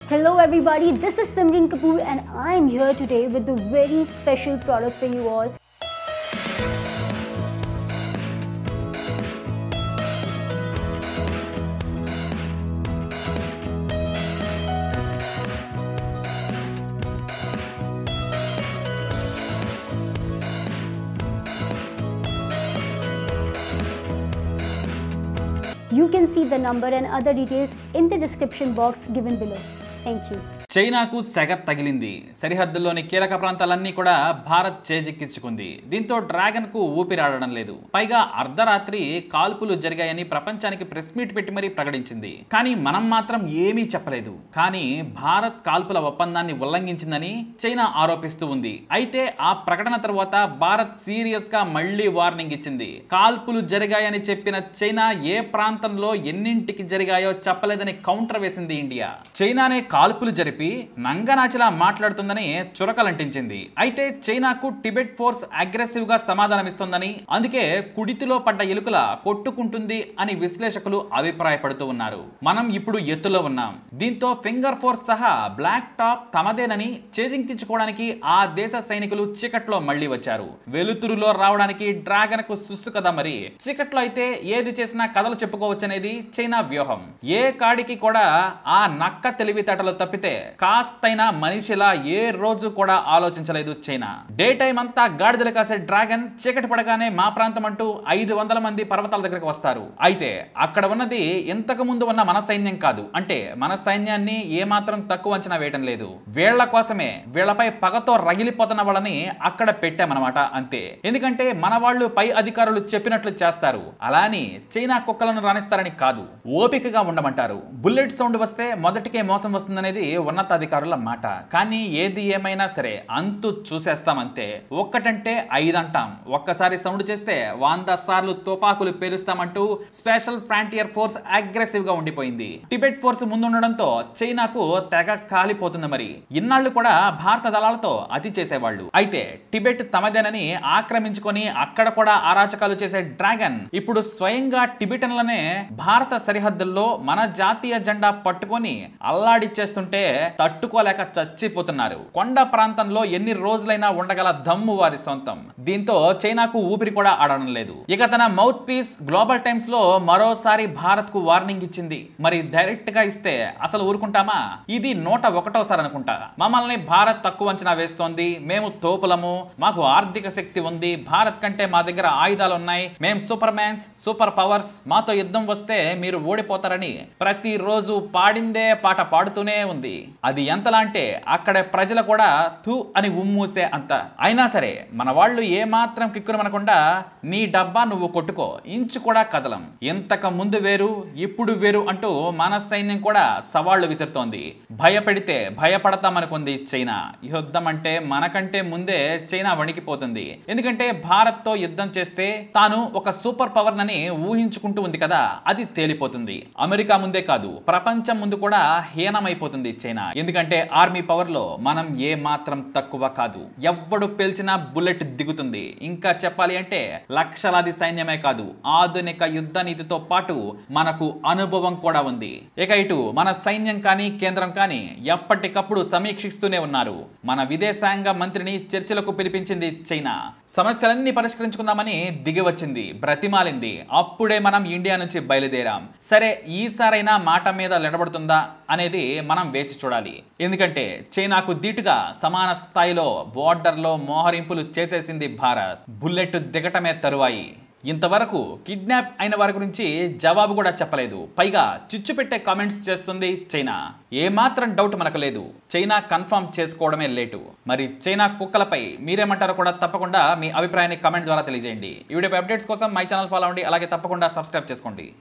Hello everybody, this is Simran Kapoor and I am here today with a very special product for you all. You can see the number and other details in the description box given below. Thank you. చైనాకు సెగ తగిలింది సరిహద్దుల్లోని కీలక ప్రాంతాలన్నీ కూడా భారత్ చేజిక్కించుకుంది దీంతో dragon కు ఊపిరాడడం లేదు పైగా అర్ధరాత్రి కాల్పులు జరిగాయని ప్రపంచానికి ప్రెస్ మీట్ పెట్టి మరీ ప్రకటించింది కానీ మనం మాత్రం ఏమీ చెప్పలేదు కానీ భారత్ కాల్పుల ఒప్పందాన్ని ఉల్లంఘించిందని చైనా ఆరోపిస్తూ ఉంది అయితే ఆ ప్రకటన తర్వాత భారత్ సీరియస్ గా మళ్లీ వార్నింగ్ ఇచ్చింది కాల్పులు జరిగాయని చెప్పిన చైనా ఏ ప్రాంతంలో ఎన్నింటికి జరిగాయో చెప్పలేదని కౌంటర్ వేసింది ఇండియా చైనానే కాల్పులు జరిపి నంగనాచిలా మాట్లాడుతుందని చురకలంటించింది అయితే చైనాకు టిబెట్ ఫోర్స్ అగ్రెసివ్ గా సమాధానమిస్తోందని అందుకే కుడితిలో పడ్డ ఎలుకల కొట్టుకుంటుంది అని విశ్లేషకులు అభిప్రాయపడుతూ ఉన్నారు మనం ఇప్పుడు ఎత్తులో ఉన్నాం దీంతో ఫింగర్ ఫోర్స్ సహా బ్లాక్ టాప్ తమదేనని చేజింకించుకోవడానికి ఆ దేశ సైనికులు చీకట్లో మళ్లీ వచ్చారు వెలుతురులో రావడానికి డ్రాగన్ కు సుస్సు కదా మరి చీకట్లో అయితే ఏది చేసినా కథలు చెప్పుకోవచ్చనేది చైనా వ్యూహం ఏ కాడికి కూడా ఆ నక్క తెలివితేటలు తప్పితే కాస్తైనా మనిషిలా ఏ రోజు కూడా ఆలోచించలేదు చైనా డే టైం అంతా గాడిదలు కాసే డ్రాగన్ చీకటి పడగానే మా ప్రాంతం అంటూ ఐదు వందల మంది పర్వతాల దగ్గరకు వస్తారు అయితే అక్కడ ఉన్నది ఇంతకు ముందు ఉన్న మన సైన్యం కాదు అంటే మన సైన్యాన్ని ఏమాత్రం తక్కువ అంచనా వేయటం లేదు వీళ్ల కోసమే వీళ్లపై పగతో రగిలిపోతున్న వాళ్ళని అక్కడ పెట్టామన్నమాట అంతే ఎందుకంటే మన వాళ్ళు పై అధికారులు చెప్పినట్లు చేస్తారు అలాని చైనా కుక్కలను రాణిస్తారని కాదు ఓపికగా ఉండమంటారు బుల్లెట్ సౌండ్ వస్తే మొదటికే మోసం వస్తుందనేది ఉన్నతాధికారుల మాట కానీ ఏది ఏమైనా సరే అంతు చూసేస్తామంతే ఒక్కటంటే ఐదంటాం ఒక్కసారి సౌండ్ చేస్తే వంద సార్లు తుపాకులు పేలుస్తామంటూ స్పెషల్ ఫ్రాంటియర్ ఫోర్స్ అగ్రెసివ్ గా ఉండిపోయింది టిబెట్ ఫోర్స్ ముందుండడంతో చైనాకు తెగ కాలిపోతుంది మరి ఇన్నాళ్ళు కూడా భారత దళాలతో అతి చేసేవాళ్ళు అయితే టిబెట్ తమదేనని ఆక్రమించుకొని అక్కడ కూడా అరాచకాలు చేసే డ్రాగన్ ఇప్పుడు స్వయంగా టిబెటన్లనే భారత సరిహద్దుల్లో మన జాతీయ జెండా పట్టుకొని అల్లాడిచ్చేస్తుంటే తట్టుకోలేక చచ్చిపోతున్నారు కొండ ప్రాంతంలో ఎన్ని రోజులైనా ఉండగల దమ్ము వారి సొంతం దీంతో చైనాకు ఊపిరి కూడా ఆడడం లేదు ఇక తన మౌత్ పీస్ గ్లోబల్ టైమ్స్ లో మరోసారి భారత్ కు వార్నింగ్ ఇచ్చింది మరి డైరెక్ట్ గా ఇస్తే అసలు ఊరుకుంటామా ఇది నూట ఒకటోసారి అనుకుంటా మమ్మల్ని భారత్ తక్కువ అంచనా వేస్తోంది మేము తోపులము మాకు ఆర్థిక శక్తి ఉంది భారత్ కంటే మా దగ్గర ఆయుధాలు ఉన్నాయి మేము సూపర్ మ్యాన్స్ సూపర్ పవర్స్ మాతో యుద్ధం వస్తే మీరు ఓడిపోతారని ప్రతిరోజు పాడిందే పాట పాడుతూనే ఉంది అది ఎంతలా అంటే అక్కడ ప్రజలు కూడా తూ అని ఉమ్మూసే అంత అయినా సరే మన వాళ్ళు ఏ మాత్రం కిక్కురు మనకుండా నీ డబ్బా నువ్వు కొట్టుకో ఇంచు కూడా కదలం ఇంతకు ముందు వేరు ఇప్పుడు వేరు అంటూ మన సైన్యం కూడా సవాళ్లు విసురుతోంది భయపెడితే భయపడతామనుకుంది చైనా యుద్ధం అంటే మనకంటే ముందే చైనా వణికిపోతుంది ఎందుకంటే భారత్ తో యుద్ధం చేస్తే తాను ఒక సూపర్ పవర్ నని ఊహించుకుంటూ ఉంది కదా అది తేలిపోతుంది అమెరికా ముందే కాదు ప్రపంచం ముందు కూడా హీనమైపోతుంది చైనా ఎందుకంటే ఆర్మీ పవర్ లో మనం ఏ మాత్రం తక్కువ కాదు ఎవ్వడు పేల్చినా బుల్లెట్ దిగుతుంది ఇంకా చెప్పాలి అంటే లక్షలాది సైన్యమే కాదు ఆధునిక యుద్ధ నీతితో పాటు మనకు అనుభవం కూడా ఉంది ఇక ఇటు మన సైన్యం కానీ కేంద్రం కానీ ఎప్పటికప్పుడు సమీక్షిస్తూనే ఉన్నారు మన విదేశాంగ మంత్రిని చర్చలకు పిలిపించింది చైనా సమస్యలన్నీ పరిష్కరించుకుందామని దిగి వచ్చింది బ్రతిమాలింది అప్పుడే మనం ఇండియా నుంచి బయలుదేరాం సరే ఈసారైనా మాట మీద నిలబడుతుందా అనేది మనం వేచి చూడాలి ఎందుకంటే చైనాకు దీటుగా సమాన స్థాయిలో బోర్డర్లో మోహరింపులు చేసేసింది భారత్ బుల్లెట్ దిగటమే తరువాయి ఇంతవరకు కిడ్నాప్ అయిన వారి గురించి జవాబు కూడా చెప్పలేదు పైగా చిచ్చు పెట్టే కామెంట్స్ చేస్తుంది చైనా ఏమాత్రం డౌట్ మనకు లేదు చైనా కన్ఫర్మ్ చేసుకోవడమే లేటు మరి చైనా కుక్కలపై మీరేమంటారో కూడా తప్పకుండా మీ అభిప్రాయాన్ని కామెంట్ ద్వారా తెలియజేయండి ఈ వీడియో అప్డేట్స్ కోసం మై ఛానల్ ఫాలో అవ్వండి అలాగే తప్పకుండా సబ్స్క్రైబ్ చేసుకోండి